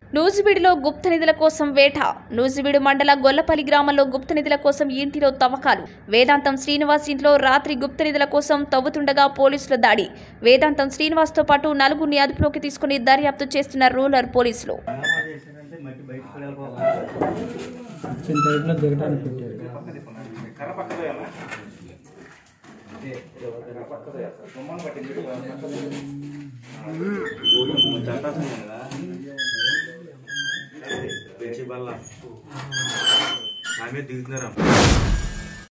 నూజివీడులో గుప్త నిధుల కోసం వేట నూజివీడు మండల గొల్లపల్లి గ్రామంలో గుప్త నిధుల కోసం ఇంటిలో తవ్వకాలు వేదాంతం శ్రీనివాస్ ఇంట్లో రాత్రి గుప్త నిధుల కోసం తవ్వుతుండగా పోలీసుల దాడి వేదాంతం శ్రీనివాస్తో పాటు నలుగురిని అదుపులోకి తీసుకుని దర్యాప్తు చేస్తున్న రూరల్ పోలీసులు చిన్న టైప్లో దిగడానికి పెట్టారు ఆమె దిగుతున్నారా